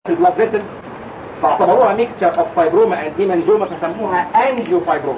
في البلاد فيسل فاعتبروها ميكستشر اوف فايبروما اند هيمانجوما فسموها انجيو فايبروما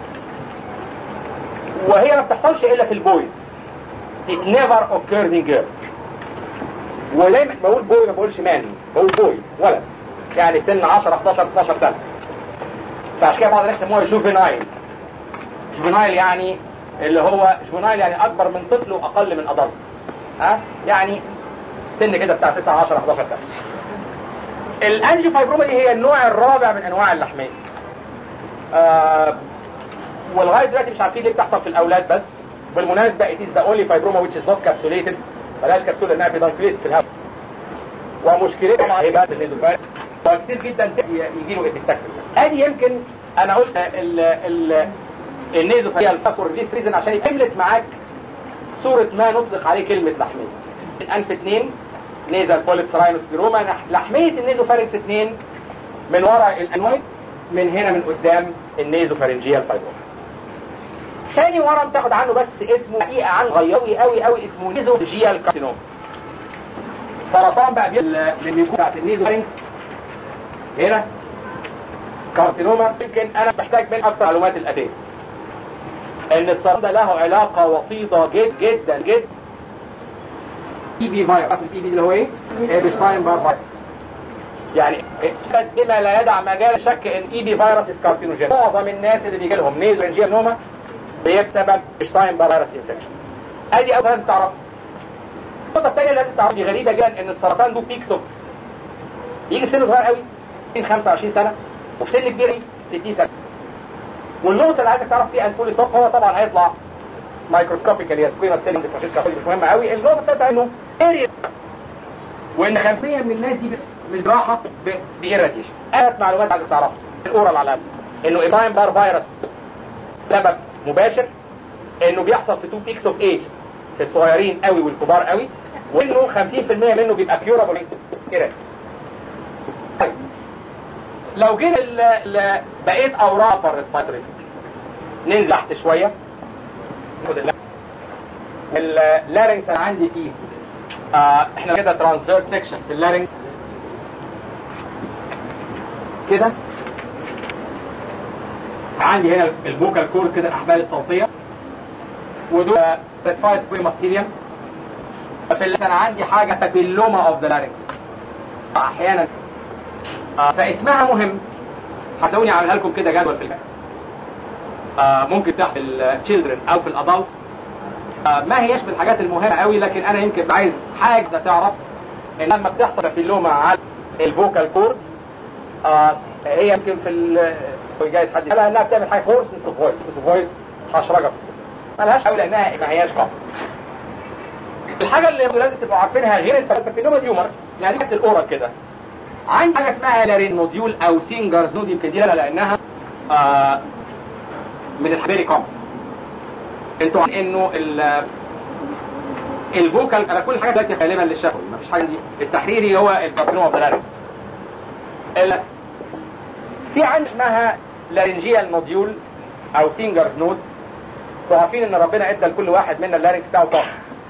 وهي ما بتحصلش الا في البويز it never occurs in girls ودايما بقول بوي ما بقولش مان بقول بوي ولد يعني سن 10 11 12 سنه فعشان كده بعض الناس يسموها جوفينايل جوفينايل يعني اللي هو جوفينايل يعني اكبر من طفل واقل من ادلت ها يعني سن كده بتاع 9 10 11 سنه الانجيو فايبروما دي هي النوع الرابع من انواع اللحميه آه ولغايه دلوقتي مش عارفين ليه بتحصل في الاولاد بس بالمناسبه it is the only fibroma which is not capsulated ملهاش كبسوله انها في دانكليت في الهواء ومشكلتها طبعا هي بقى النيزوفايروس وكتير جدا يجي له ابيستاكسس ادي يمكن انا قلت ال ال النيزوفايروس الفاكور ريليس ريزن عشان يملت معاك صوره ما نطلق عليه كلمه لحميه الانف اثنين نيزل بوليبس راينوسبيروما لحميه النيزوفارنكس اثنين من ورا الانويد من هنا من قدام النيزوفارنجيال فايبروما ثاني ورم تاخد عنه بس اسمه حقيقه عنه غيروي قوي قوي اسمه نيزوفارنجيال كارسينوما سرطان بقى من الميكوزا بتاعت النيزوفارنكس هنا كارسينوما يمكن انا محتاج من اكتر معلومات الاتيه ان السرطان ده له علاقه وطيده جد جدا جدا اي بي فيروس الاي بي اللي هو ايه؟ ايبشتاين بار فيروس يعني اثبت بما لا يدع مجال الشك ان اي بي فيروس از كارسينوجين معظم الناس اللي بيجي لهم نيزوفارنجيال نوما بسبب ايبشتاين بار فيروس انفكشن ادي اول لازم تعرفها النقطه الثانيه اللي لازم تعرفها غريبه جدا ان السرطان له بيك سوكس يجي في سن صغير قوي 25 سنه وفي سن كبير 60 سنه والنقطه اللي عايزك تعرف فيها الفول ستوب هو طبعا هيطلع مايكروسكوبيكال يا سكويما سيل مش مهمه قوي النقطه الثالثه انه وان 5% من الناس دي مش راحه بإيراديشن ثلاث معلومات عايزك تعرفها الاورال على انه ايباين بار فيروس سبب مباشر انه بيحصل في تو بيكس اوف ايج في الصغيرين قوي والكبار قوي وانه 50% منه بيبقى كيورابل ايرادي طيب لو جينا بقيت اوراق الريسبيراتوري ننزل تحت شويه ناخد اللارنكس انا عندي فيه آه احنا كده ترانسفير سيكشن في اللارنكس كده عندي هنا البوكال كورد كده الاحبال الصوتيه ودول ستاتفايد في ماستيريوم في اللسان عندي حاجه تابيلوما اوف ذا لارنكس احيانا آه فاسمها مهم هتلاقوني اعملها لكم كده جدول في الكلام آه ممكن تحصل في التشيلدرن او في الادلتس آه ما هياش من الحاجات المهمه قوي لكن انا يمكن عايز حاجه تعرف ان لما بتحصل تابيلوما على الفوكال كورد آه هي يمكن في ال جايز حد قالها انها بتعمل حاجه فورس فويس فويس حشرجه مالهاش قوي لانها ما هياش قوي الحاجه اللي لازم تبقوا عارفينها غير البابيلوما ديومر يعني دي الاورال كده عندي حاجه اسمها لارين نوديول او سينجرز نود يمكن دي لانها آه من الحبيري كوم انتوا انه ال الفوكال انا كل حاجه دلوقتي غالبا للشفوي مفيش حاجه دي التحريري هو البابيلوما بلاريس ال... في عندي اسمها لارنجيال نوديول او سينجرز نود انتوا عارفين ان ربنا ادى لكل واحد منا اللارنكس بتاعه طاقه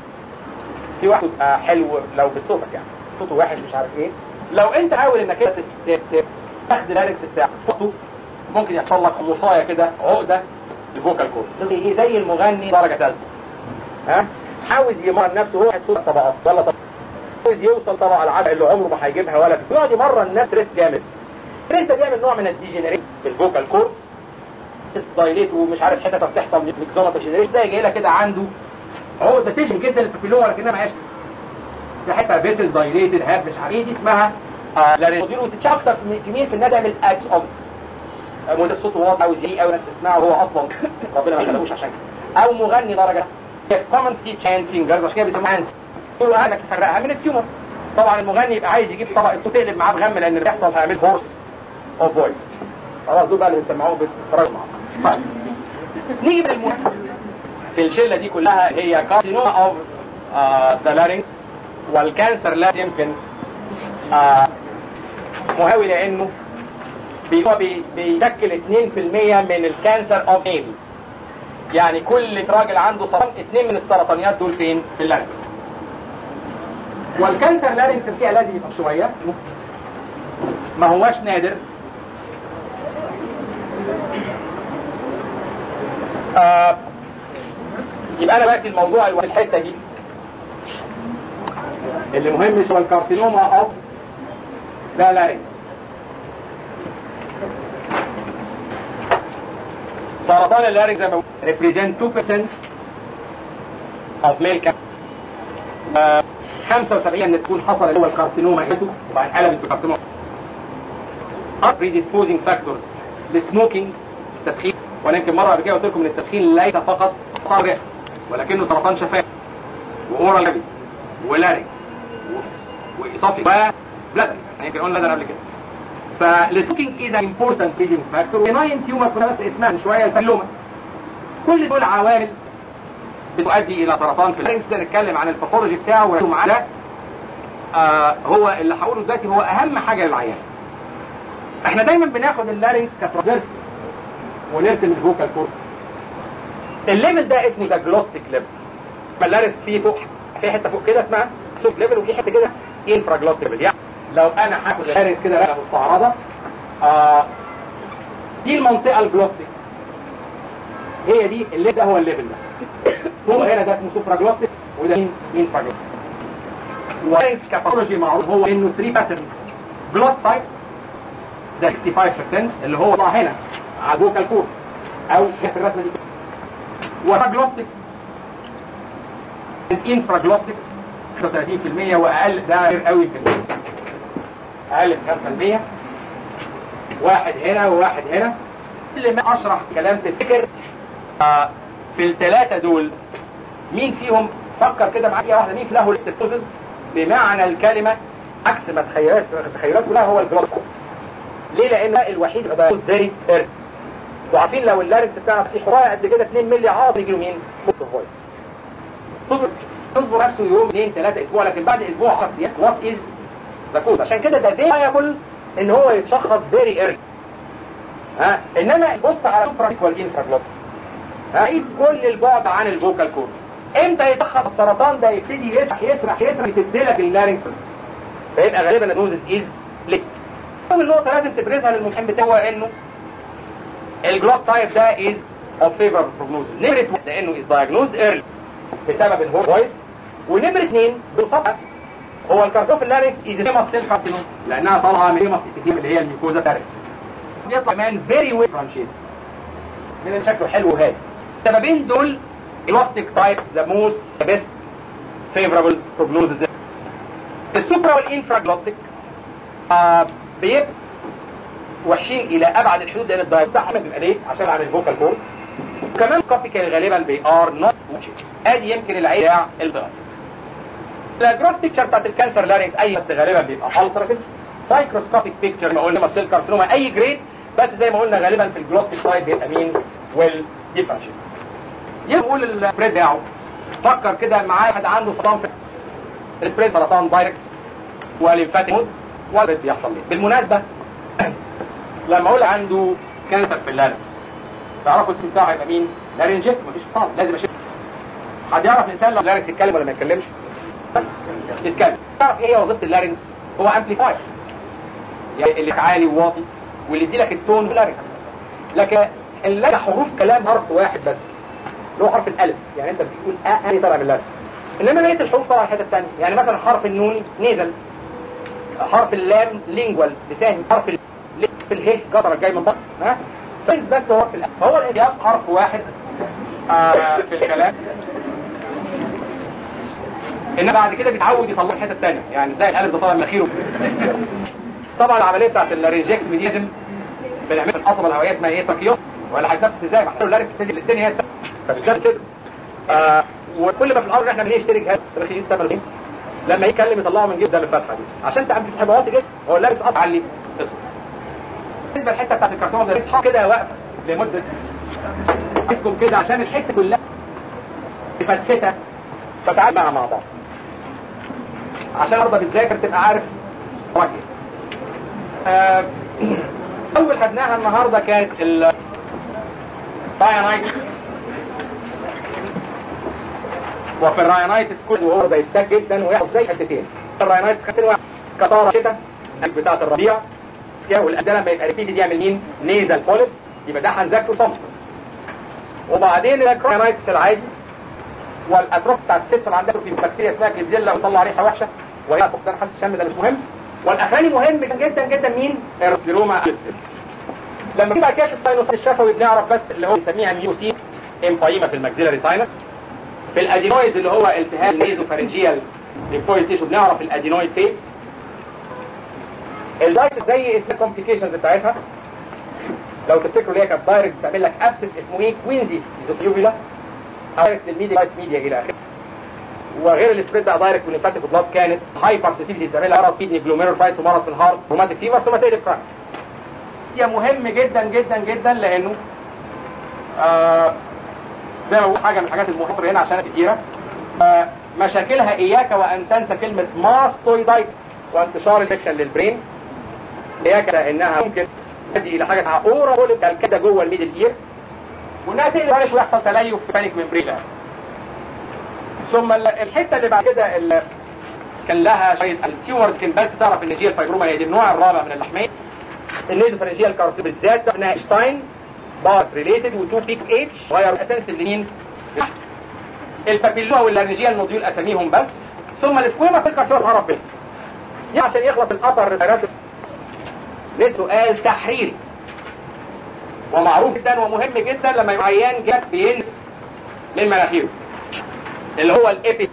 في واحد آه حلو لو بصوتك يعني صوته وحش مش عارف ايه لو انت حاول انك انت تاخد اللارنكس بتاعك صوته ممكن يحصل لك مصايه كده عقده الفوكال كورد زي زي المغني درجه ثالثه ها عاوز يمرن نفسه هو صوت طبقات ولا طبقات عاوز يوصل طبقه العشاء اللي عمره ما هيجيبها ولا في يقعد يمرن الناس ستريس جامد الستريس ده بيعمل نوع من الديجنريت في الفوكال كوردز دايليت ومش عارف حتت بتحصل ميكزوما جنريشن ده جاي لك كده عنده عقده تشن جدا البابيلوما لكنها ما هياش ده حته فيسلز دايليتد هاب مش عارف ايه دي اسمها آه لارينجوديل وتتشاف اكتر كمين في الناس يعمل اكس اوبس مدة صوته واضح عاوز يلاقيه قوي ناس تسمعه هو اصلا ربنا ما خلقوش عشان كده او مغني درجه كومن في تشان سينجرز عشان كده بيسموها هانس يقولوا اهلك تفرقها من التيومرز طبعا المغني يبقى عايز يجيب طبق الصوت تقلب معاه بغم لان اللي بيحصل هيعمل هورس اوف فويس خلاص دول بقى اللي بنسمعوهم بيتفرجوا معاه طيب نيجي للمهم في الشله دي كلها هي كارسينوما اوف ذا لارينكس والكانسر لا يمكن آه مهاوي لانه هو بيشكل 2% من الكانسر اوف ميل يعني كل راجل عنده سرطان اثنين من السرطانيات دول فين في اللارنكس والكانسر لارنكس فيها لازم يبقى شويه ما هواش نادر آه يبقى انا دلوقتي الموضوع اللي في الحته دي اللي مهم هو الكارسينوما اوف ذا لارينكس سرطان اللارينكس زي ما represent 2% of male cancer 75 ان تكون حصل اللي هو الكارسينوما ايته وبعدين قلبت بكارسينوما predisposing factors للسموكينج التدخين وانا يمكن مره قبل كده قلت لكم ان التدخين ليس فقط سرطان ولكنه سرطان شفايف واورال لابي ولاريكس وايصافي وبلادر يمكن قلنا بلادر قبل كده فالسموكينج از ان امبورتنت فيدنج فاكتور وبناين تيومر كنا بس اسمها من شويه الفلومه كل دول عوامل بتؤدي الى سرطان في اللارينكس ده نتكلم عن الباثولوجي بتاعه ومعاه ده آه هو اللي هقوله دلوقتي هو اهم حاجه للعيان احنا دايما بناخد اللارينكس كترانسفيرس ونرسم الفوكال كورد الليفل ده اسمه ده جلوتيك ليفل اللارينكس فيه فوق في حته فوق كده اسمها سوب ليفل وفي حته كده انفرا جلوتيك ليفل يعني لو انا هاخد اللارينكس كده رقبه مستعرضه آه دي المنطقه الجلوتيك هي دي اللي ده هو الليفل ده فوق هنا ده اسمه سوبرا جلوتيك وده انفرا جلوتيك واللارينكس كاباثولوجي معروف هو انه 3 باترنز جلوت تايب ده 65% اللي هو طلع هنا على الفوكال كورد او في الرسمه دي وفاجلوبتيك الانفراجلوبتيك 35% واقل ده غير قوي في المية. اقل من 5% واحد هنا وواحد هنا كل ما اشرح كلام تفتكر آه في الثلاثه دول مين فيهم فكر كده معايا واحده مين له الاستيبوزز بمعنى الكلمه عكس ما تخيلات تخيلات كلها هو الجلوت ليه لان الوحيد يبقى فيري ايرت وعارفين لو اللارنكس بتاعك فيه حرايه قد كده 2 مللي عاطل يجي له مين؟ بوست فويس تصبر تصبر نفسه يوم اثنين ثلاثه اسبوع لكن بعد اسبوع عرف وات از ذا كوز عشان كده ده فيريبل ان هو يتشخص فيري ايرلي ها انما بص على سوبرا والانفراجلوت هعيد كل البعد عن الفوكال كورس امتى يتشخص السرطان ده يبتدي يسرح يسرح يسرح يسد لك اللارنكس فيبقى غالبا النوزس از ليك اول نقطه لازم تبرزها للمحامي بتاعه هو انه الجلوب تايب ده از اوف فيفر بروجنوز نمره واحد لانه از دايجنوزد ايرلي بسبب الهور فويس ونمره اثنين بصفحه هو الكارسوف اللاريكس از فيمس سيل كارسينوم لانها طالعه من فيمس ابيثيم اللي هي الميكوزا لاريكس بيطلع كمان فيري ويل فرانشيت من شكله حلو وهادي السببين دول الوقتك تايب ذا موست ذا بيست فيفربل بروجنوزز السوبرا والانفراجلوتيك آه بيبقى وحشين الى ابعد الحدود لان الدايت بتاعهم بيبقى ليه عشان عن الفوكال كوردز وكمان كوبيكال غالبا بي ار نوت ادي يمكن العيب بتاع الضغط الجروس بيكتشر بتاعت الكانسر لارينكس اي بس غالبا بيبقى السراتيف مايكروسكوبيك بيكتشر ما قلنا ماسيل كارسينوما اي جريد بس زي ما قلنا غالبا في الجلوتيك سايد بيبقى مين ويل ديفرنشيت يقول السبريد بتاعه فكر كده معايا حد عنده سرطان فيكس السبريد سرطان دايركت وليمفاتيك مودز ولا بيحصل ليه بالمناسبه لما اقول عنده كانسر في اللارنكس تعرفوا الاسم بتاعه هيبقى مين؟ لارنجيت مفيش اتصال لازم اشيل حد يعرف الانسان لو اللارنكس يتكلم ولا ما يتكلمش؟ يتكلم تعرف ايه هي وظيفه اللارنكس؟ هو امبليفاير يعني اللي عالي وواطي واللي يدي لك التون باللارنكس لكن اللارنكس حروف كلام حرف واحد بس اللي هو حرف الالف يعني انت بتقول اه انا طالع من اللارنكس انما بقيه الحروف طالعه الحته الثانيه يعني مثلا حرف النون نيزل حرف اللام لينجوال لساني حرف ال... في اله قطر جاي من بطن ها فينز بس هو في الأ... فهو الانسياب حرف واحد آه في الكلام انما بعد كده بيتعود يطلع الحته الثانيه يعني زي الالف ده طالع من اخيره طبعا العمليه بتاعت الريجكت ميديزم بنعملها في القصبه الهوائيه اسمها ايه تركيوس ولا هتنفس ازاي ما احنا اللاركس بتدي الدنيا هي السبب فبالجد صدر آه وكل ما في الامر احنا بنشتري جهاز رخيص ثمنه لما يتكلم يطلعه من جدا الفتحه دي عشان تعمل في حبوات جدا هو اللاركس اصعب عليه بالنسبه للحته بتاعت الكارسوما ده اصحى كده واقفه لمده اسكم كده عشان الحته كلها مفتته فتعال مع مع بعض عشان برضه بتذاكر تبقى عارف وجه آه اول خدناها النهارده كانت ال وفي الراينايتس كل وهو بيتاك جدا ويحصل زي حتتين الراينايتس خدتين واحد كطاره شتاء بتاعه الربيع والده لما يبقى ريبيتد يعمل مين؟ نيزل بوليبس يبقى ده هنذاكره صمت وبعدين الكرونايتس العادي والاتروف بتاعت الست اللي عندها في بكتيريا اسمها كليبزيلا وطلع ريحه وحشه وهي فقدان حاسه الشم ده مش مهم والاخراني مهم جدا جدا مين؟ الروما لما تبقى كاش الساينوس الشفوي بنعرف بس اللي هو بنسميها ميوسين امفايما في الماكسيلاري ساينس في الادينويد اللي هو التهاب النيزوفارنجيال ليمفويد تيشو بنعرف الادينويد فيس الدايت زي اسم الكومبليكيشنز بتاعتها لو تفتكروا اللي هي كانت دايركت بتعمل لك ابسس اسمه ايه كوينزي ميزوفيوفيلا دايركت للميديا لايت ميديا الى اخره وغير السبريد بقى دايركت والليمفاتيك بلاد كانت هايبر سيسيفيتي بتعمل لها مرض كيدني جلوميرولفايتس ومرض في الهارت روماتيك فيفر سوماتيك كرايم هي مهم جدا جدا جدا لانه آه زي ما بقول حاجه من الحاجات المهمه هنا عشان كتيره آه مشاكلها اياك وان تنسى كلمه ماستويدايت وانتشار الانفكشن للبرين اياك انها ممكن تؤدي الى حاجه اسمها اورا بوليب كده جوه الميدل اير وانها تقلب ويحصل تليف في بانيك ممبرين ثم الحته اللي بعد كده اللي كان لها شويه التيومرز كان بس تعرف ان جي الفايبروما هي دي النوع الرابع من اللحميه النيزوفرنجيال كارسين بالذات انها شتاين باس ريليتد و2 بيك اتش غير اساس لمين؟ البابيلوما واللارنجيال نوديول اساميهم بس ثم السكويما سيل كارسينوما هرب بيه يعني عشان يخلص الابر ريسيرات لسؤال تحريري ومعروف جدا ومهم جدا لما يبقى عيان جاك بينزل من مناخيره اللي هو الابيس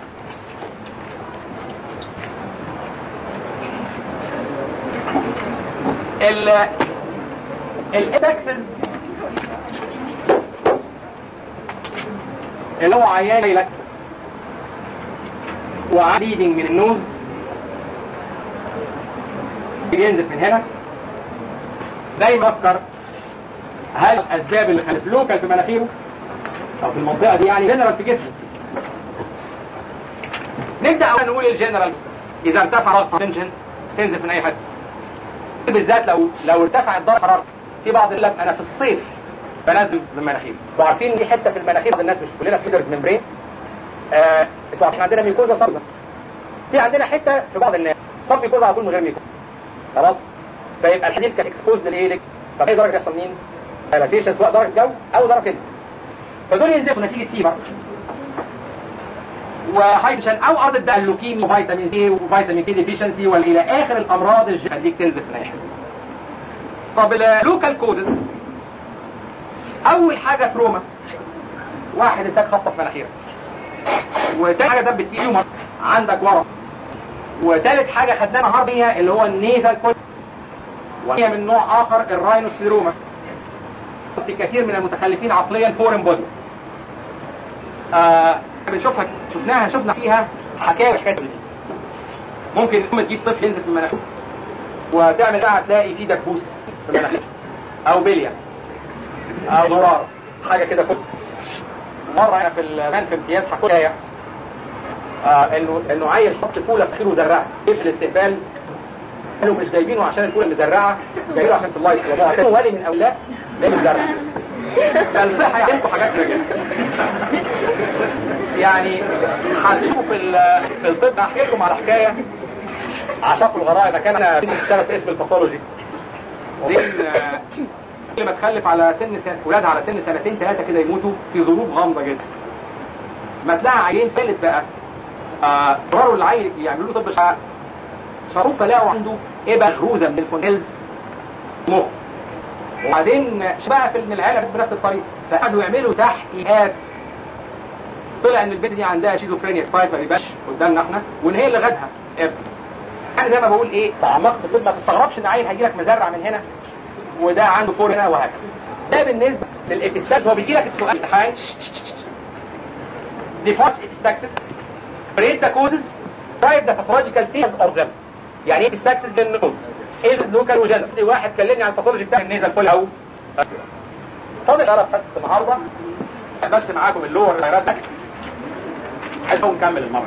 ال الابكسز اللي هو عيان جاي لك وعليدنج من النوز ينزل من هنا دايما افكر هل الاسباب اللي خلت لوكال في مناخيره او في المنطقه دي يعني جنرال في جسمه نبدا اولا نقول الجنرال اذا ارتفع ضغط تنشن تنزل من اي حته بالذات لو لو ارتفع الضغط حرارته في بعض يقول لك انا في الصيف بنزل من مناخيري انتوا عارفين دي حته في المناخير بعض الناس مش كلنا سبيدرز ممبرين آه انتوا عارفين عندنا ميكوزا صبزه في عندنا حته في بعض الناس صب ميكوزا على طول من غير ميكوزا خلاص فيبقى الحديد كان اكسبوز لايه فاي درجه يحصل مين؟ دايلاتيشن سواء درجه جو او درجه كده فدول ينزلوا نتيجه فيبر وهايدشن او ارض الدم اللوكيمي وفيتامين سي وفيتامين كي ديفيشنسي والى اخر الامراض اللي تخليك تنزل في ناحيه طب اللوكال كوزز اول حاجه تروما واحد اداك خبطه في مناخيرك وتاني حاجه دب تيومر عندك ورم وتالت حاجه خدناها النهارده اللي هو النيزال كول وهي من نوع اخر الراينوسليروما في كثير من المتخلفين عقليا فورن بودي آه بنشوفها شفناها شفنا فيها حكايه حكايه ممكن ام تجيب طفل ينزل في المناخير وتعمل بقى تلاقي فيه دبوس في المناخير او بليه او ضرار حاجه كده فوق مره انا في المان في امتياز حكايه آه انه انه عيل حط فوله في خيره وزرعها في الاستقبال قالوا مش جايبينه عشان الفوله مزرعه جايبينه عشان في اللايف كان ولي من اولاد ليه مزرع فالصحه يعملوا حاجات كده يعني هتشوفوا في في الطب هحكي لكم على حكايه عشاق الغراء ده كان انا بشتغل في اسم الباثولوجي وبعدين كل ما تخلف على سن سنة ولادها على سن سنتين ثلاثه كده يموتوا في ظروف غامضه جدا ما تلاقي عيل ثالث بقى قرروا آه العيل يعملوا له طب شعر شروط فلاقوا عنده ابر غروزه من الفونيلز مخ وبعدين شبه في من العيله بنفس الطريقه فقعدوا يعملوا تحقيقات طلع ان البنت دي عندها شيزوفرينيا سبايت ما بيبقاش قدامنا احنا وان هي اللي غدها ابن يعني زي ما بقول ايه تعمقت في الطب ما تستغربش ان عيل هيجي لك مزرع من هنا وده عنده فور هنا وهكذا ده بالنسبه للابيستاكس هو بيجي لك السؤال امتحان ديفارت ابيستاكسس بريد ذا كوزز ترايب ذا باثولوجيكال فيز اوف ذم يعني ايه ابيستاكسس للنوز ايه اللوكال وجنرال في واحد كلمني عن الباثولوجي بتاع النيزل كل او فاضل اعرف حصه النهارده بس معاكم اللور غيرات ده عايز نكمل المره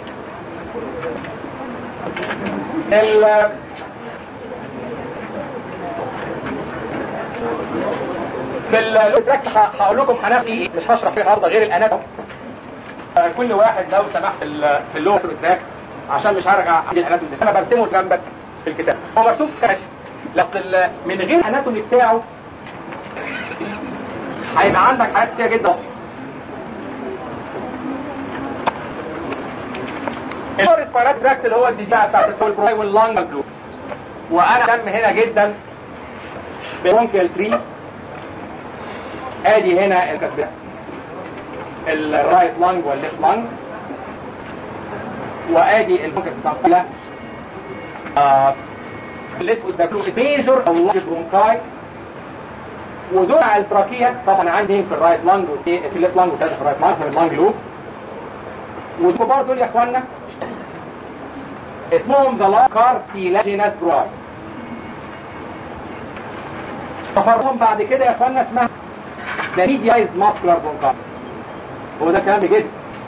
ال في اللوتراكس هقول لكم هناخد ايه مش هشرح فيه النهارده غير الاناتوم كل واحد لو سمحت في اللور تراك عشان مش هرجع عند الاناتوم انا برسمه جنبك في الكتاب هو مكتوب كاتش اصل ال- من غير الاناتومي بتاعه هيبقى عندك حاجات كتير جدا الريسبيرات تراكت اللي هو الديزيز بتاعت البروي واللانج فلو وانا دم هنا جدا برونكيال تري ادي هنا الكسبان الرايت لانج والليفت لانج وادي البونكس بتاعت آه الاسود ده كله ميجور او لانج برونكاي ودول على التراكيه طبعا عندي في الرايت لانج وفي في الليفت لانج وفي الرايت لانج في اللانج لوب والكبار دول يا اخوانا اسمهم ذا كارتيلاجينس براي تفرهم بعد كده يا اخوانا اسمها ذا ميديايز ماسكولار برونكاي هو ده كلام جد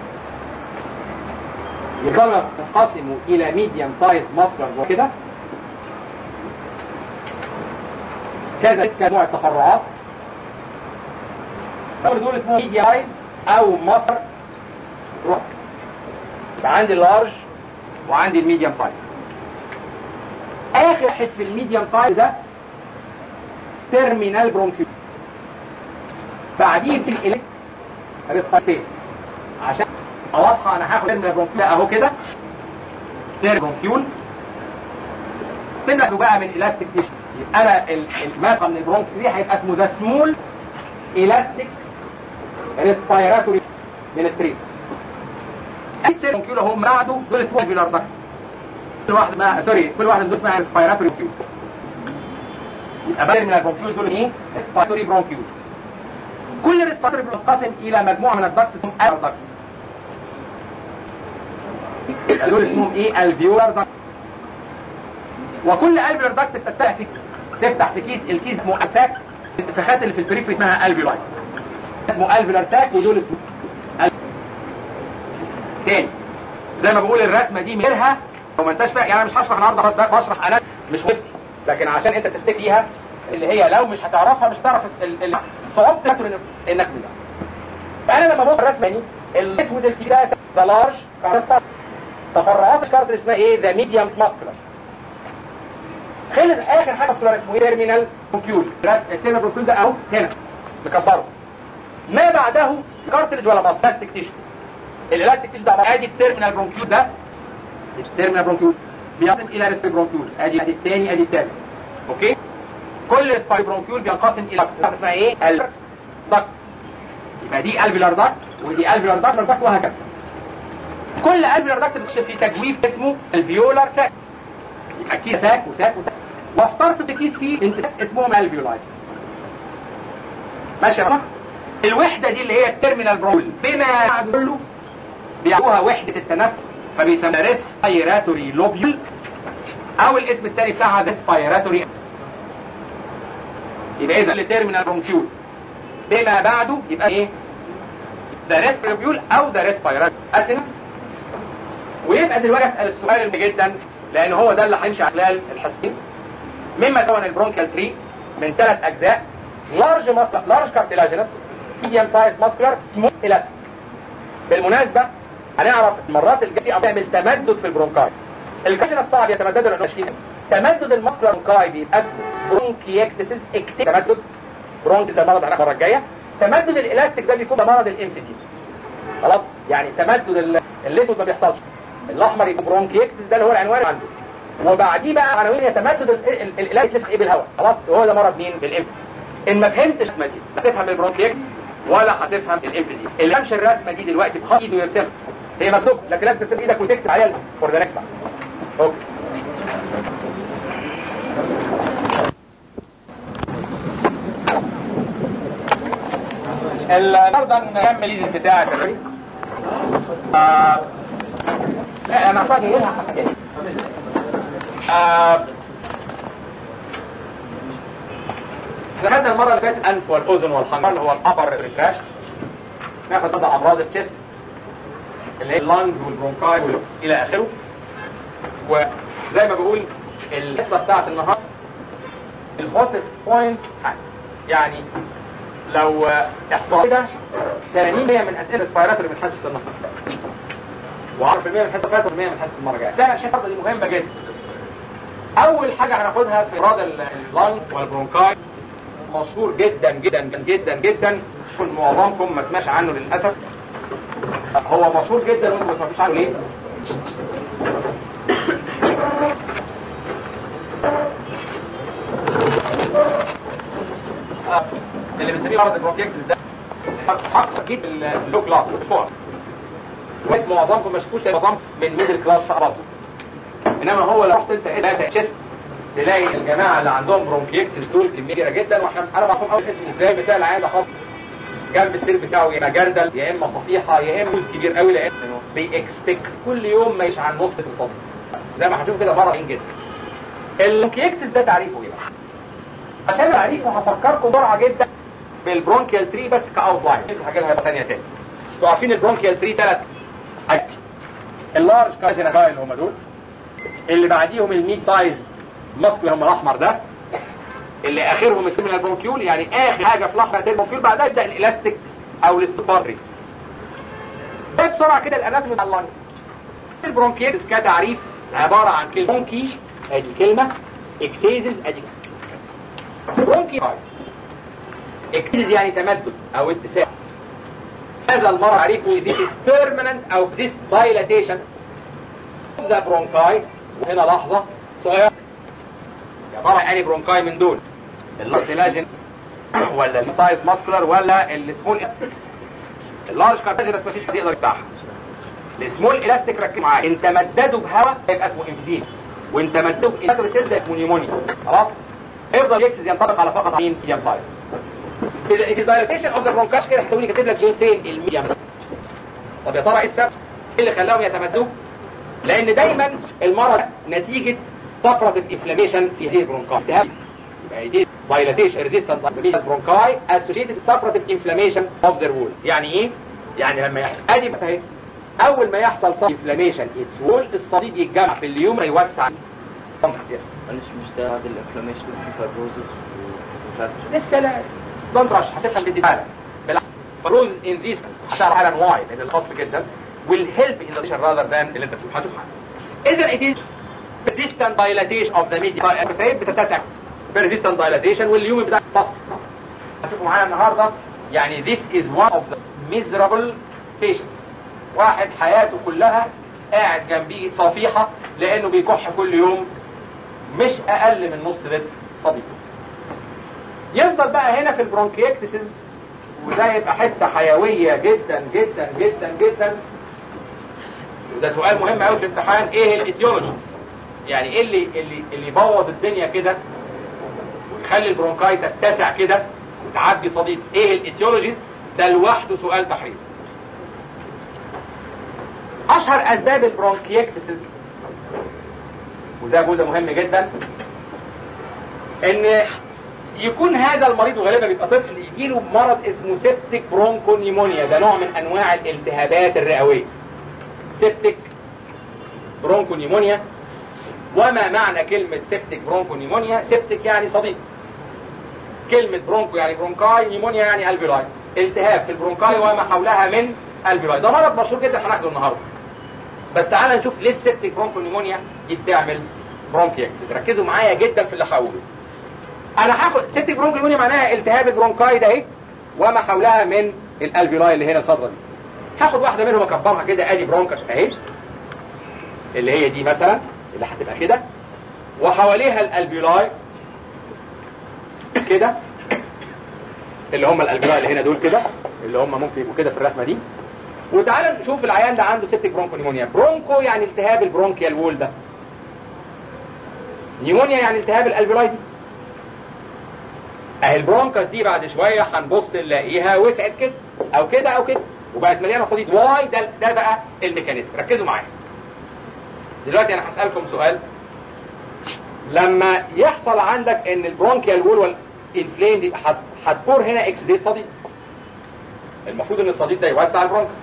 يقدروا ينقسموا الى ميديم سايز ماسكولار كده كذا كذا نوع التفرعات دول دول اسمهم ميديايز او ماسكولار روح عندي اللارج وعندي الميديم سايز اخر حته في الميديم سايز ده تيرمينال برونكيول بعديه بتنقل ريسبيريس عشان واضحه انا هاخد تيرمينال برونكيول اهو كده تيرمينال برونكيول سنة بقى من الاستيك تيشو يبقى انا المادة من البرونكيول دي هيبقى اسمه ده سمول الاستيك ريسبيراتوري من التريد البرونكيول هم بعده دول اسمهم الفيلار داكس كل واحد ما سوري كل واحد من دول اسمها ريسبيراتوري برونكيول يبقى بدل من البرونكيول دول ايه ريسبيراتوري برونكيول كل ريسبيراتوري بينقسم الى مجموعه من الداكتس اسمهم الفيلار داكتس يبقى دول اسمهم ايه الفيولار داكتس وكل الفيولار داكت بتفتح في تفتح في كيس الكيس اسمه اساك الانتفاخات اللي في البريفري اسمها الفيولاي اسمه الفيولار ساك ودول اسمه تاني زي ما بقول الرسمه دي من غيرها لو ما انتش فاهم يعني انا مش هشرح النهارده بشرح انا مش وقتي لكن عشان انت تفتكريها اللي هي لو مش هتعرفها مش هتعرف ال- ال- صعوبه انك انك ده فانا لما ابص الرسمه دي الاسود الكبير ده ذا لارج تفرعات الكارت اسمها ايه ذا ميديوم ماسكولار خلص اخر حاجه ماسكولار اسمه ايه تيرمينال برونكيول التيرمينال برونكيول ده اهو هنا مكبره ما بعده كارتريج ولا ماسك لاستيك تيشو الالاستيك تيشو ده عباره ادي التيرمينال برونكيول ده التيرمينال برونكيول بينقسم الى ريسبي برونكيول ادي ادي الثاني ادي الثالث اوكي كل ريسبي برونكيول بينقسم الى دكت اسمها ايه الدكت يبقى دي الفيلار دكت ودي الفيلار دكت دكت وهكذا كل الفيلار دكت بتخش في تجويف اسمه الفيولار ساك يبقى كيس ساك وساك وساك واخترت في كيس فيه انت اسمهم الفيولاي ماشي يا صح الوحده دي اللي هي التيرمينال برونكيول بما بعد كله بيعملوها وحده التنفس فبيسموها ريسبيراتوري لوبيول او الاسم الثاني بتاعها ريسبيراتوري يبقى اذا التيرمينال برونكيول بما بعده يبقى ايه ده ريسبيراتوري او ده ريسبيراتوري اسنس ويبقى دلوقتي اسال السؤال المهم جدا لان هو ده اللي هيمشي خلال الحصتين مما كون البرونكيال تري من ثلاث اجزاء لارج ماسل لارج كارتلاجينس ميديم سايز ماسكولار سمول الاستيك بالمناسبه هنعرف المرات الجايه تعمل تمدد في البرونكاي الكاشن الصعب يتمدد لانه تشكيل تمدد الماسكولار برونكاي بيبقى اسمه برونكيكتسيس اكتيك تمدد برونك ده مرض هناخد المره الجايه تمدد الالاستيك ده بيكون مرض الامفيزيم خلاص يعني تمدد ال- الاسود ما بيحصلش الاحمر يبقى برونكيكتس ده اللي هو العنوان اللي عنده وبعديه بقى عناوين يتمدد ال- ال- الالاستيك يتلف ايه بالهواء خلاص هو ده مرض مين الامفيزيم ان ما فهمتش الرسمه دي لا هتفهم البرونكيكس ولا هتفهم الامفيزيم اللي يمشي الرسمه دي دلوقتي بخط ايده يرسمها هي مكتوبه لكن لازم ترسم ايدك وتكتب عليها فور ذا نكست اوكي النهارده نكمل ايزيز بتاعك يا شريف. آه، لا انا محتاج اجيبها حاجه آه، احنا خدنا المره اللي فاتت الانف والاذن والحنجره اللي هو الابر ريتراش ناخد طبعا امراض الجسم اللي هي اللانج والبرونكاي وال- الى اخره وزي ما بقول القصه بتاعت النهارده الهوتست بوينتس يعني لو احصاء كده 80% من اسئله السبايراتوري من حصه النهارده و10% من حصه فاتت و100 من حصه المره الجايه فعلا الحصه دي مهمه جدا اول حاجه هناخدها في امراض اللنج والبرونكاي مشهور جدا جدا جدا جدا معظمكم ما سمعش عنه للاسف هو مشهور جدا وانتم ما سمعتوش عنه ليه؟ اللي بنسميه مرض البرونكيكسس ده حق جدا اللو كلاس فوق وانت معظمكم ما شفتوش معظم من ميدل كلاس اعراضه انما هو لو رحت انت ايه تشست تلاقي الجماعه اللي عندهم برونكيكسس دول كميه كبيره جدا واحنا انا بعرفهم اول اسم ازاي بتاع العيان ده خاص جنب السير بتاعه يا اما جردل يا اما صفيحه يا اما جوز كبير قوي لان بيكستك كل يوم ما عن نص في الصدر زي ما هنشوف كده مره جدا البرونكيكسس ده تعريفه ايه بقى؟ عشان تعريفه هفكركم بسرعه جدا بالبرونكيال تري بس كاوت لاين انتوا هاجي لها ثانيه تاني انتوا عارفين البرونكيال تري ثلاث حاجات اللارج كاجينا اللي هم دول اللي بعديهم الميد سايز ماسك هم الاحمر ده اللي اخرهم السيمينال برونكيول يعني اخر حاجه في لحظه البرونكيول بعدها يبدا الالاستيك او السبارتري بسرعه كده الاناتومي بتاع اللنج البرونكيتس كتعريف عباره عن كلمه برونكي ادي كلمه اكتيزز ادي برونكي اكتيزز يعني تمدد او اتساع هذا المرض تعريفه this is permanent او this dilatation of the bronchi وهنا لحظه صغيره يا ترى اني برونكاي من دول اللارجلاجنس ولا السايز ماسكولار ولا السمول اللارج كارتاجنس مفيش حد يقدر يساعها السمول الاستيك ركز معايا انت مدده بهواء يبقى اسمه انفيزيم وانت مدده بانترسيل ده اسمه نيمونيا خلاص يفضل يكسز ينطبق على فقط مين ميديم سايز اذا الدايليتيشن اوف ذا برونكاش كده هتقولي كاتب لك زونتين الميديم طب يا ترى ايه السبب؟ ايه اللي خلاهم يتمدوا؟ لان دايما المرض نتيجه سبراتيف انفلاميشن في هذه البرونكاي التهاب يبقى دي dilatation resistant برونكاي associated suppurative inflammation of their wall يعني ايه؟ يعني لما يحصل ادي بس اهي اول ما يحصل انفلاميشن اتس وول الصديد يتجمع في اليوم يوسع يس معلش مش ده هذا الانفلاميشن في فايبروزس ومش عارف لسه لا دونت رش هتفهم بدي حالا بالعكس فروز ان ذيس هتعرف حالا واي لان الخاص جدا will help in the rather than اللي انت بتقول هتفهم اذا it is persistent dilatation of the media بس هي بتتسع persistent dilatation واليوم بتاع بص هتشوفوا معايا النهارده يعني this is one of the miserable patients واحد حياته كلها قاعد جنبيه صفيحة لانه بيكح كل يوم مش اقل من نص لتر صديق يفضل بقى هنا في البرونكيكتسز وده يبقى حتة حيوية جدا جدا جدا جدا وده سؤال مهم قوي في الامتحان ايه الايتيولوجي يعني ايه اللي اللي اللي يبوظ الدنيا كده ويخلي البرونكاي تتسع كده وتعبي صديد ايه الايتيولوجي ده لوحده سؤال تحرير اشهر اسباب البرونكيكتسز وده جزء مهم جدا ان يكون هذا المريض وغالبا بيبقى طفل يجي له مرض اسمه سيبتيك برونكونيمونيا ده نوع من انواع الالتهابات الرئويه سيبتيك برونكونيمونيا وما معنى كلمة سيبتيك برونكونيمونيا سيبتيك يعني صديق كلمة برونكو يعني برونكاي نيمونيا يعني البيلاي التهاب في البرونكاي وما حولها من البيلاي ده مرض مشهور جدا هناخده النهارده بس تعالى نشوف ليه السيبتيك برونكونيمونيا دي بتعمل برونكيكتس ركزوا معايا جدا في اللي هقوله انا هاخد سيبتيك برونكونيمونيا معناها التهاب البرونكاي ده اهي وما حولها من الالبيلاي اللي هنا الخضراء دي هاخد واحده منهم اكبرها كده ادي برونكش اهي اللي هي دي مثلا اللي هتبقى كده وحواليها الالبيولاي كده اللي هم الالبيولاي اللي هنا دول كده اللي هم ممكن يبقوا كده في الرسمه دي وتعالى نشوف العيان ده عنده سيبتيك برونكو نيمونيا برونكو يعني التهاب البرونكيال وول ده نيمونيا يعني التهاب الالبيولاي دي اهي البرونكاس دي بعد شويه هنبص نلاقيها وسعت كده او كده او كده وبقت مليانه صديد واي ده ده بقى الميكانيزم ركزوا معايا دلوقتي انا هسألكم سؤال لما يحصل عندك ان البرونكيال وول والانفلين دي هتبور هنا اكسديت صديد المفروض ان الصديد ده يوسع البرونكس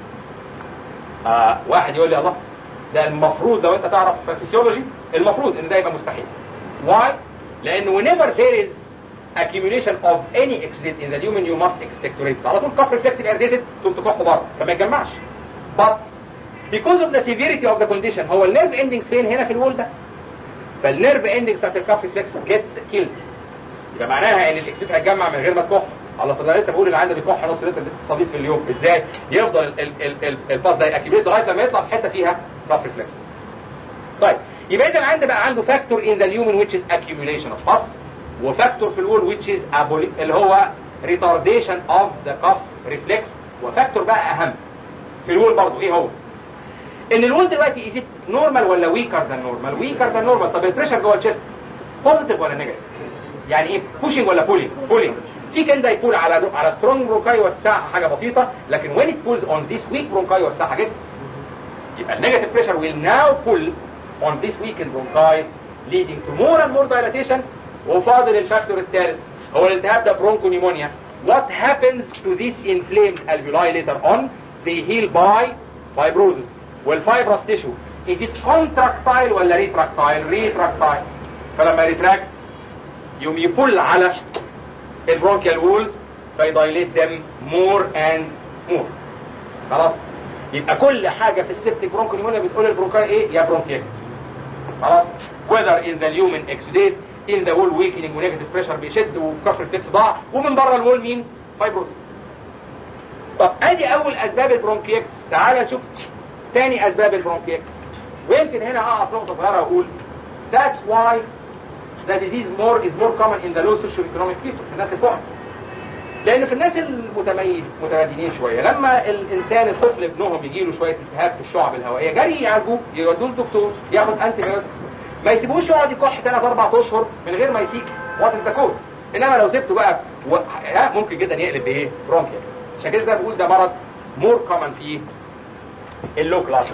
آه واحد يقول لي الله ده المفروض لو انت تعرف فيسيولوجي المفروض ان ده يبقى مستحيل why لانه whenever there is accumulation of any exudate in the lumen you must expectorate على طول كف ريفلكس irritated تقوم تكح بره فما يتجمعش but because of the severity of the condition هو النيرف اندنجز فين هنا في الوول ده فالنيرف اندكس بتاعت الكف ريفلكس جيت كيلد يبقى معناها ان الاكسيد هيتجمع من غير ما تكح الله طب انا لسه بقول اللي عندي بيكح نص لتر صديق في اليوم ازاي يفضل ال- ال- ال- الباص ده ياكيبيت لغايه لما يطلع في حته فيها كف ريفلكس طيب يبقى اذا عندي بقى عنده فاكتور ان ذا اليومن which is accumulation of pus وفاكتور في الوول which is aboli- اللي هو retardation of the cuff reflex وفاكتور بقى اهم في الوول برضه ايه هو ان الوول دلوقتي از نورمال ولا ويكر ذان نورمال ويكر ذان نورمال طب البريشر جوه الشيست بوزيتيف ولا نيجاتيف يعني ايه بوشنج ولا بولينج بولينج في كان ده يبول على على سترونج برونكاي يوسعها حاجه بسيطه لكن when it pulls on this weak برونكاي يوسعها جدا يبقى النيجاتيف بريشر will now pull on this weakened bronchi leading to more and more dilatation وفاضل الفاكتور الثالث هو الالتهاب ده برونكو نيمونيا what happens to this inflamed alveoli later on they heal by fibrosis والفايبرس tissue is it contractile ولا retractile retractile فلما يريتراكت يوم يبل على البرونكيال وولز فيدايليت them more and more خلاص يبقى كل حاجة في السبتيك برونكو نيمونيا بتقول البرونكاي ايه يا برونكيتس خلاص whether in the lumen exudate in the wall weakening ونيجاتيف بريشر بيشد وكفر الفلكس ضاع ومن بره الوول مين فايبروس طب ادي اول اسباب البرونكيتس تعال نشوف تاني اسباب البرونكيتس ويمكن هنا اقف نقطة صغيرة واقول that's why the disease more is more common in the low socioeconomic people في الناس الفقراء لان في الناس المتميز متمدنين شويه لما الانسان الطفل ابنهم يجي له شويه التهاب في الشعب الهوائيه جري يعالجوه يودوه للدكتور ياخد انتي بايوتكس ما يسيبوش يقعد يكح ثلاث اربع اشهر من غير ما يسيك وات از ذا كوز انما لو سبته بقى و... ها ممكن جدا يقلب بايه؟ برونكيتس عشان كده زي ما بقول ده مرض مور كومن في اللو كلاس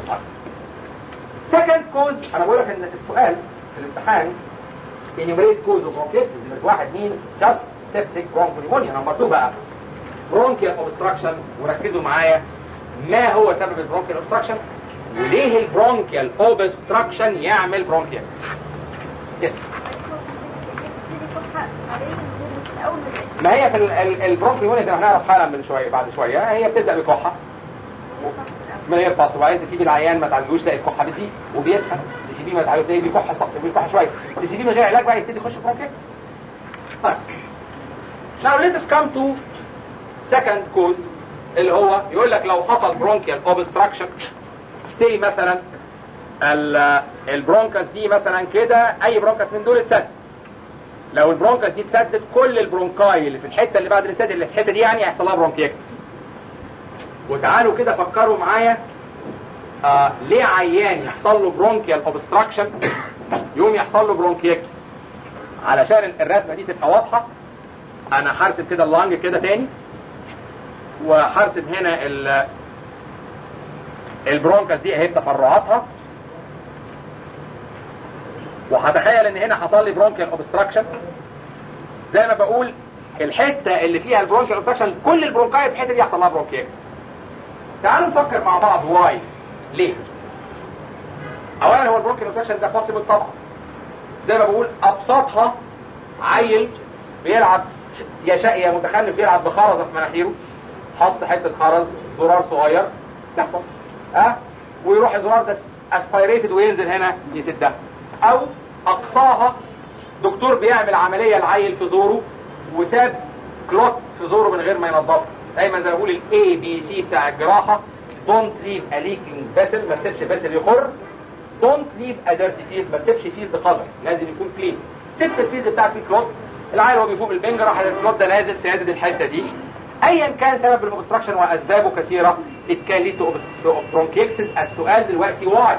سكند كوز انا بقول لك ان السؤال في الامتحان enumerate cause of bronchitis نمرة واحد مين just septic bronchopneumonia نمبر 2 بقى bronchial obstruction وركزوا معايا ما هو سبب البرونكيال obstruction وليه البرونكيال obstruction يعمل bronchitis يس ما هي في البرونكيال زي ما هنعرف حالا من شويه بعد شويه هي بتبدا بكحه ما هي الفاصل وبعدين تسيب العيان ما تعالجوش تلاقي الكحه بتزيد وبيسخن تسيبيه ما تعالجوش تلاقيه بيكح صح بيكح شويه تسيبيه من غير علاج بقى يبتدي يخش برونكيتس طيب Now let us come to second cause اللي هو يقول لك لو حصل bronchial obstruction say مثلا ال- البرونكاس دي مثلا كده اي برونكاس من دول اتسد لو البرونكاس دي اتسدت كل البرونكاي اللي في الحته اللي بعد الانسداد اللي في الحته دي يعني هيحصل لها برونكيكتس وتعالوا كده فكروا معايا آه ليه عيان يحصل له برونكيال اوبستراكشن يوم يحصل له برونكيكتس علشان الرسمه دي تبقى واضحه انا هرسم كده اللانج كده تاني وهرسم هنا ال البرونكاس دي اهي تفرعاتها وهتخيل ان هنا حصل لي برونكيال اوبستراكشن زي ما بقول الحته اللي فيها البرونكيال اوبستراكشن كل البرونكاي في الحته دي يحصل لها برونكيكتس تعالوا نفكر مع بعض واي ليه اولا هو البرونكيال اوبستراكشن ده بوسيبل طبعا زي ما بقول ابسطها عيل بيلعب يا شقي يا متخلف بيلعب بخرزه في مناخيره حط حته خرز زرار صغير تحصل ها أه؟ ويروح الزرار ده اسبيريتد وينزل هنا يسدها او اقصاها دكتور بيعمل عمليه العيل في زوره وساب كلوت في زوره من غير ما ينضفه دايما زي ما بقول الاي بي سي بتاع الجراحه دونت ليف ا ليكينج فيسل ما تسيبش فيسل يخر دونت ليف ا ديرتي فيلد ما تسيبش فيلد قذر لازم يكون كلين سبت الفيلد بتاعك فيه كلوت العيل وهو بيفوق البنج راح الكلوت ده نازل سادد الحته دي ايا كان سبب الاوبستراكشن واسبابه كثيره it can lead to bronchitis السؤال دلوقتي why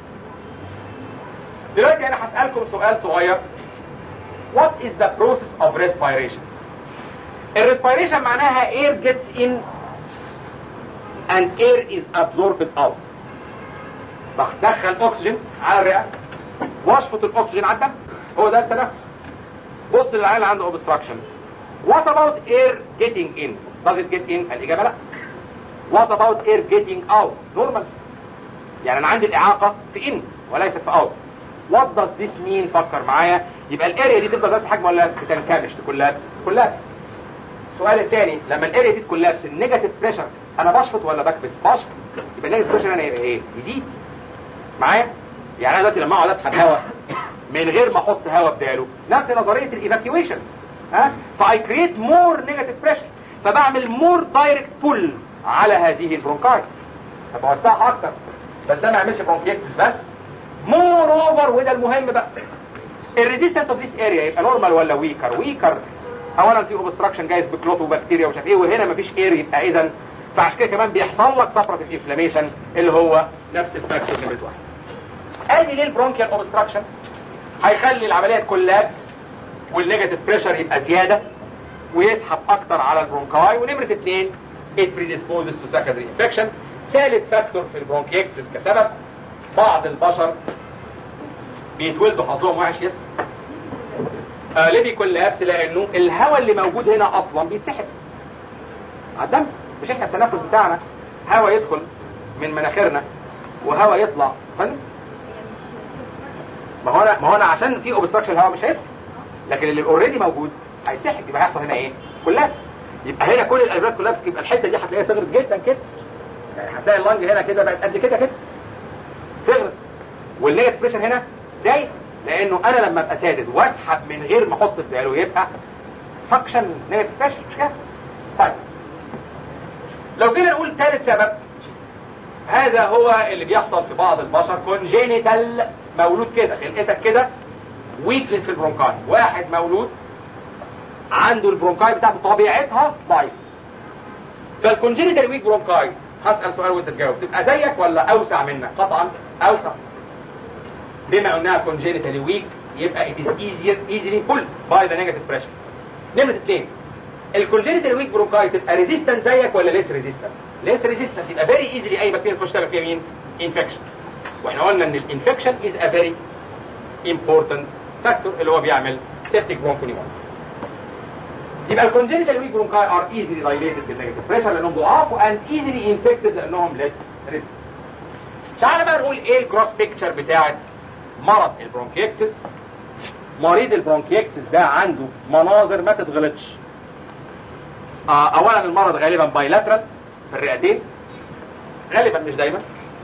دلوقتي انا هسألكم سؤال صغير what is the process of respiration الريسبيريشن معناها air gets in and air is absorbed out بدخل اكسجين على الرئه واشفط الاكسجين على الدم هو ده التنفس بص للعيال عنده obstruction what about air getting in does it get in الاجابه لا what about air getting out normal يعني انا عندي الاعاقه في ان وليست في اوت what does this mean فكر معايا يبقى الاريا دي تفضل نفس حجم ولا بتنكمش تكولابس تكولابس السؤال الثاني لما الاريا دي تكولابس النيجاتيف بريشر انا بشفط ولا بكبس بشفط يبقى النيجاتيف بريشر هنا يبقى ايه يزيد معايا يعني انا دلوقتي لما اقعد اسحب هواء من غير ما احط هواء بداله نفس نظريه الايفاكيويشن ها فاي كريت مور نيجاتيف بريشر فبعمل مور دايركت بول على هذه البرونكاي فبوسعها اكتر بس ده ما يعملش برونكيتس بس مور اوفر وده المهم بقى الريزيستنس اوف ذيس اريا يبقى نورمال ولا ويكر ويكر اولا في اوبستراكشن جايز بكلوت وبكتيريا ومش عارف ايه وهنا مفيش اير يبقى اذا فعشان كده كمان بيحصل لك صفرة الانفلاميشن اللي هو نفس الفاكتور نمرة واحد ادي ليه البرونكيال اوبستراكشن هيخلي العمليه كولابس والنيجاتيف بريشر يبقى زياده ويسحب اكتر على البرونكاي ونمره اثنين it predisposes to secondary infection ثالث فاكتور في البرونكيكتس كسبب بعض البشر بيتولدوا حظهم وحش يس آه ليه بيكون لابس لانه الهواء اللي موجود هنا اصلا بيتسحب على الدم مش احنا التنفس بتاعنا هواء يدخل من مناخيرنا وهواء يطلع فاهم ما هو انا ما هو انا عشان في اوبستراكشن الهواء مش هيدخل لكن اللي اوريدي موجود هيسحب يبقى هيحصل هنا ايه كولابس يبقى هنا كل الالفيولار كولابس يبقى الحته دي هتلاقيها صغرت جدا كده يعني هتلاقي اللنج هنا كده بقت قد كده كده صغرت والنيجاتيف بريشر هنا زايد لانه انا لما ابقى سادد واسحب من غير ما احط في باله يبقى سكشن نيجاتيف بريشر مش كده طيب لو جينا نقول ثالث سبب هذا هو اللي بيحصل في بعض البشر كونجينيتال مولود كده خلقتك كده ويكنس في البرونكاي واحد مولود عنده البرونكاي بتاعته طبيعتها ضعيفه فالكونجينيتال ويك برونكاي هسأل سؤال وانت تجاوب تبقى زيك ولا اوسع منك قطعا اوسع بما انها كونجينيتالي ويك يبقى it is easier easily pulled by the negative pressure نمرة اثنين الكونجينيتال ويك برونكاي تبقى ريزيستنت زيك ولا ليس ريزيستنت ليس ريزيستنت يبقى فيري ايزلي اي بكتيريا تخش تعمل فيها مين انفكشن واحنا قلنا ان الانفكشن از ا فيري important فاكتور اللي هو بيعمل سيبتيك برونكونيمون يبقى الكونجينيتال ويك برونكاي ار ايزلي دايليتد بالنيجاتيف بريشر لانهم ضعاف واند ايزلي انفكتد لانهم ليس ريزيستنت تعالى بقى نقول ايه الكروس بيكتشر بتاعت مرض البرونكيكتس مريض البرونكيكتس ده عنده مناظر ما تتغلطش آه اولا المرض غالبا بايلاترال في الرئتين غالبا مش دايما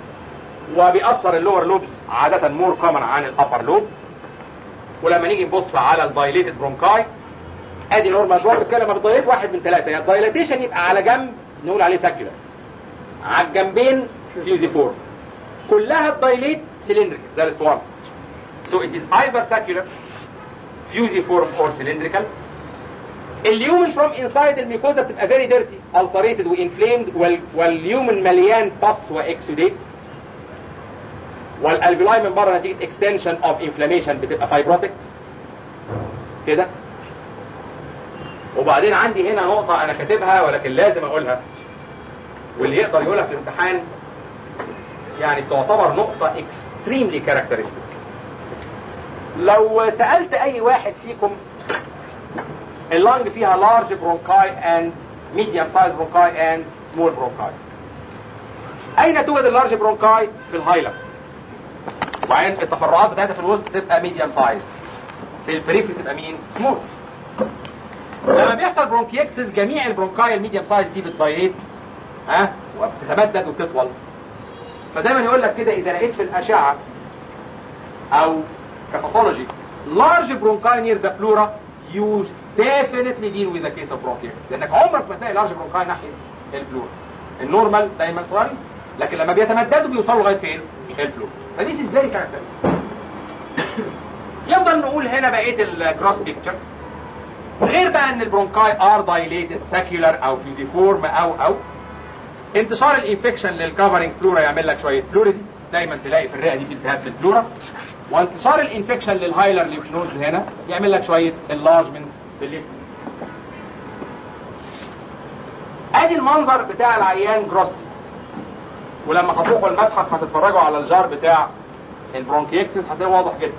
وبيأثر اللور لوبز عادة مور كومن عن الابر لوبز ولما نيجي نبص على الدايليتد برونكاي ادي نورمال جوار بس كده لما بتدايليت واحد من ثلاثة يا الدايليتيشن يبقى على جنب نقول عليه ساكيولار على الجنبين فيوزي فور كلها الدايليت سيلندريكال زي الاسطوانة so it is either circular fusiform or cylindrical اليومن فروم انسايد الميكوزا بتبقى فيري ديرتي ulcerated وانفليمد واليومن مليان بص واكسوديت والالفيلاي من بره نتيجه اكستنشن اوف انفلاميشن بتبقى فايبروتيك كده وبعدين عندي هنا نقطة أنا كاتبها ولكن لازم أقولها واللي يقدر يقولها في الامتحان يعني تعتبر نقطة extremely characteristic لو سألت أي واحد فيكم اللنج فيها large bronchi and medium size bronchi and small bronchi أين توجد اللارج برونكاي في الهايلم وبعدين التفرعات بتاعتها في الوسط تبقى ميديم سايز في البريفري تبقى مين سمول لما بيحصل برونكيكتس جميع البرونكاي الميديم سايز دي بتدايليت ها وبتتمدد وبتطول فدايما يقول لك كده اذا لقيت في الاشعه او كباثولوجي large bronchi near the pleura you definitely deal with the case of bronchiectasis لانك عمرك ما تلاقي large bronchi ناحيه البلورا النورمال دايما صغيرين لكن لما بيتمددوا بيوصلوا لغايه فين البلورا فديس از فيري كاركترستيك يفضل نقول هنا بقيه الكروس بيكتشر غير بقى ان البرونكاي ار دايليتد ساكيولار او فيزيفورم او او انتشار الانفكشن للكفرنج بلورا يعمل لك شويه بلوريزي دايما تلاقي في الرئه دي في التهاب في البلورا وانتشار الانفكشن للهايلر ليف نودز هنا يعمل لك شويه انلارجمنت في الليف ادي المنظر بتاع العيان جروستي ولما هتروحوا المتحف هتتفرجوا على الجار بتاع البرونكيكتس هتلاقيه واضح جدا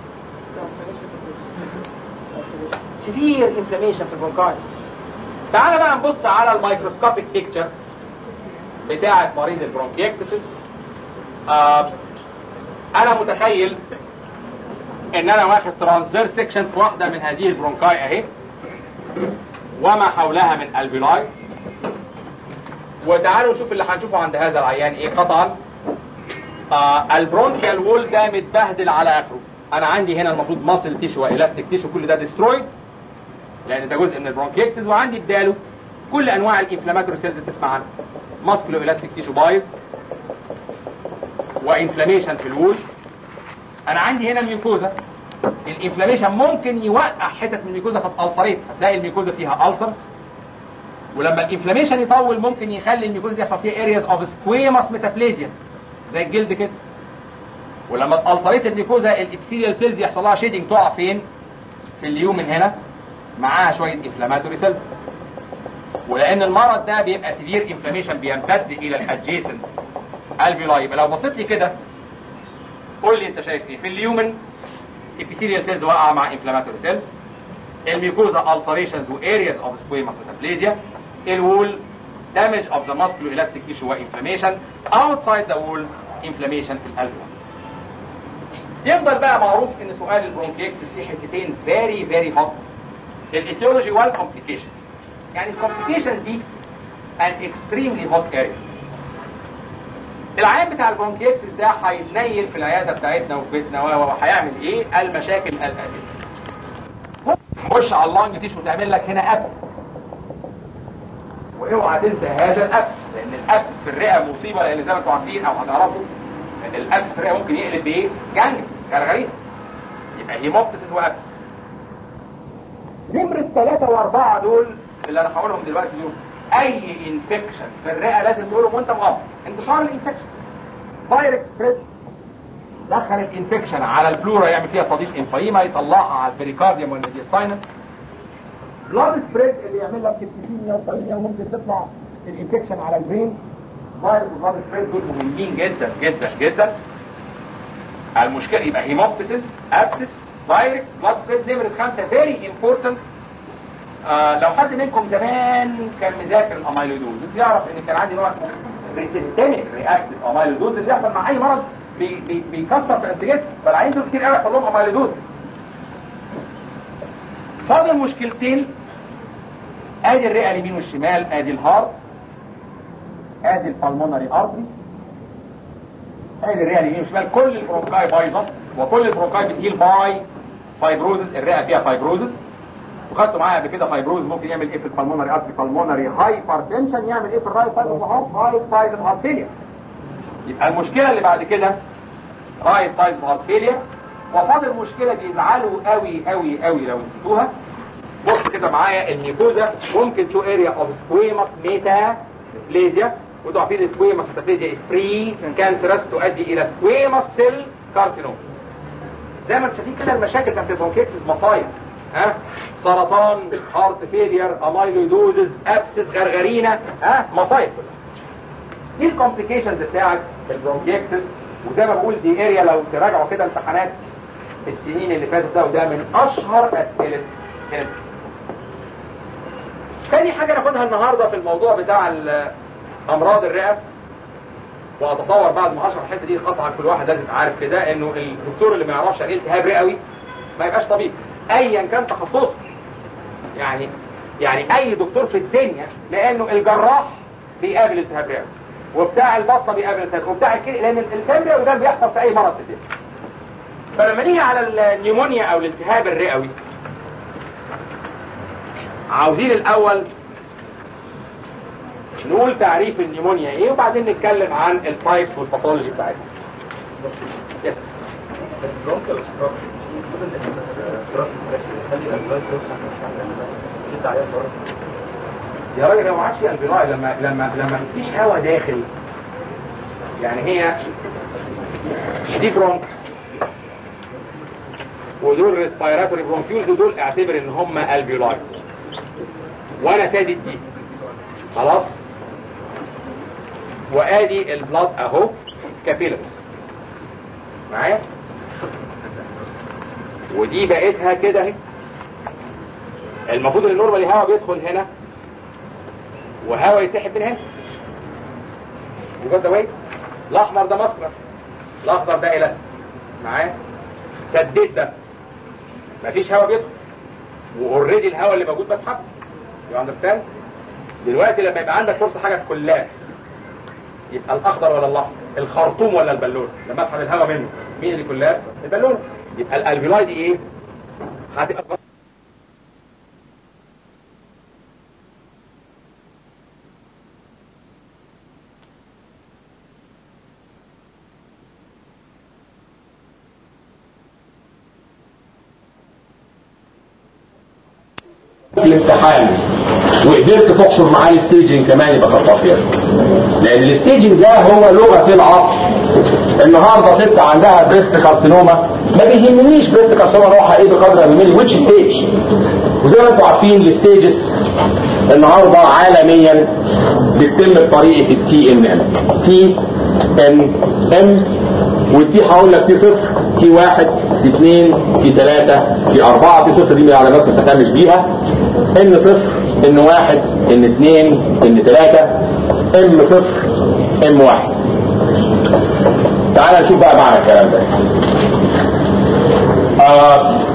سيفير انفلاميشن في البرونكاي تعال بقى نبص على الميكروسكوبيك بيكتشر بتاعه مريض البرونكيكتسس آه انا متخيل ان انا واخد ترانسفير سيكشن في واحده من هذه البرونكاي اهي وما حولها من الفيلاي وتعالوا نشوف اللي هنشوفه عند هذا العيان ايه قطعا آه البرونكيال وول ده متبهدل على اخره انا عندي هنا المفروض ماسل تيشو والاستيك تيشو كل ده ديسترويد لان ده جزء من البرونكيكتس وعندي بداله كل انواع الانفلاماتوري سيلز اللي تسمع عنها ماسكولو الاستيك تيشو بايظ وانفلاميشن في الوول انا عندي هنا الميوكوزا الانفلاميشن ممكن يوقع حتت من الميوكوزا فتالسريت هتلاقي الميوكوزا فيها السرز ولما الانفلاميشن يطول ممكن يخلي الميوكوزا دي يحصل فيها ارياز اوف سكويمس ميتافليزيا زي الجلد كده ولما تالسريت الميوكوزا الابثيليال سيلز يحصل لها شيدنج تقع فين في اليومن هنا معاها شويه انفلاماتوري سيلز ولان المرض ده بيبقى سيفير انفلاميشن بيمتد الى الادجيسنت الفيولاي يبقى لو بصيت لي كده قول لي انت شايف ايه في اليومن epithelial cells واقعه مع inflammatory cells الميوكوزا ulcerations و areas of squamous metaplasia الوول damage of the musculoelastic tissue و inflammation outside the wall inflammation في الالفيول يفضل بقى معروف ان سؤال البرونكيكتس فيه حتتين very very hot الايتيولوجي والكومبليكيشنز يعني الكومبليكيشنز دي an extremely hot area العيان بتاع البرونكيتس ده هيتنيل في العياده بتاعتنا وفي بيتنا وهيعمل ايه؟ المشاكل الاتيه. خش على اللانج تيشو تعمل لك هنا ابس. واوعى تنسى هذا الابس لان الابسس في الرئه مصيبه لان زي ما انتم عارفين او هتعرفوا الابس في الرئه ممكن يقلب بايه؟ جنج غرغرينه. يبقى هيموبتسس وابس. نمرة ثلاثة وأربعة دول اللي أنا هقولهم دلوقتي دول اي انفكشن في الرئه لازم تقولهم وانت مغمض انتشار الانفكشن دايركت سبريد دخل الانفكشن على البلورا يعمل فيها صديق انفايما يطلعها على البريكارديوم والميديستاينم بلاد سبريد اللي يعمل لك كتيسيميا وطريقه ممكن تطلع الانفكشن على البرين فايروس البلاد سبريد دول مهمين جدا جدا جدا المشكله يبقى هيموبتسس ابسس دايركت بلاد سبريد نمره خمسه فيري امبورتنت آه لو حد منكم زمان كان مذاكر الاميلودوز يعرف ان كان عندي نوع اسمه ريسيستميك رياكتيف اميلودوز اللي بيحصل مع اي مرض بي بي بيكسر في انسجته فالعيان دول كتير قوي يحصل لهم اميلودوز فاضل مشكلتين ادي الرئه اليمين والشمال ادي الهارت ادي البلمونري ارتري ادي الرئه اليمين والشمال كل البرونكاي بايظه وكل البرونكاي بتهيل باي فايبروزز الرئه فيها فايبروزز وخدته معايا قبل كده فايبروز ممكن يعمل ايه في البلمونري ارتري بالمونري هايبرتنشن يعمل ايه في الرايت سايد اوف هارت رايت سايد اوف هارت فيلير يبقى المشكله اللي بعد كده رايت سايد اوف هارت فيلير وفاضل مشكله بيزعلوا قوي قوي قوي لو نسيتوها بص كده معايا الميكوزا ممكن تو اريا اوف سكويمس ميتا بليزيا وانتوا عارفين السكويمس ميتافيزيا سبري كانسرس تؤدي الى سكويمس سيل كارسينوم زي ما انتم شايفين كده المشاكل بتاعت البرونكيتس مصايب ها سرطان هارت فيلير اميلويدوزز ابسس غرغرينه ها مصايب دي الكومبليكيشنز بتاعت البرونكيتس وزي ما بقول دي اريا لو تراجعوا كده امتحانات السنين اللي فاتت ده وده من اشهر اسئله هنا تاني حاجه ناخدها النهارده في الموضوع بتاع امراض الرئه واتصور بعد ما اشرح الحته دي قطعا كل واحد لازم عارف كده انه الدكتور اللي ما يعرفش يعني التهاب رئوي ما يبقاش طبيب ايا كان تخصصه يعني يعني اي دكتور في الدنيا لانه الجراح بيقابل التهاب رئوي وبتاع البطنه بيقابل التهاب وبتاع الكلى لان الالتهاب الرئوي ده بيحصل في اي مرض في الدنيا فلما نيجي على النيمونيا او الالتهاب الرئوي عاوزين الاول نقول تعريف النيمونيا ايه وبعدين نتكلم عن التايبس والباثولوجي بتاعتها يس يا راجل لو ما عادش في الفيراي لما لما لما مفيش هواء داخل يعني هي دي برونكس ودول ريسبيراتوري برونكيولز ودول اعتبر ان هم الفيولاي وانا سادد دي خلاص وادي البلاد اهو كابيلرز معايا ودي بقيتها كده اهي المفروض ان النورمالي هواء بيدخل هنا وهواء يتسحب من هنا وجود واي الاحمر ده مصرف الاخضر ده الاستيك معايا سديت ده مفيش هواء بيدخل واوريدي الهواء اللي موجود بسحبه يو اندرستاند دلوقتي لما يبقى عندك فرصه حاجه كولاكس يبقى الاخضر ولا الاحمر الخرطوم ولا البالون لما اسحب الهواء منه مين اللي كولاكس البالون يبقى الالفيولاي دي ايه هتبقى الامتحان وقدرت تحشر معاه الستيجنج كمان يبقى كتر خيرك لان الستيجنج ده هو لغه العصر النهارده ست عندها بريست كارسينوما ما بيهمنيش بريست كارسينوما نوعها ايه بقدر يهمني ويتش ستيج وزي ما انتم عارفين الستيجز النهارده عالميا بتتم بطريقه التي ان ام تي ان ام والتي هقول لك تي صفر تي واحد تي اثنين تي ثلاثة تي أربعة تي صفر دي من العلامات ما تهتمش بيها ان صفر ان واحد ان اثنين ان ثلاثة ام صفر ام واحد تعال نشوف بقى معنى الكلام ده آه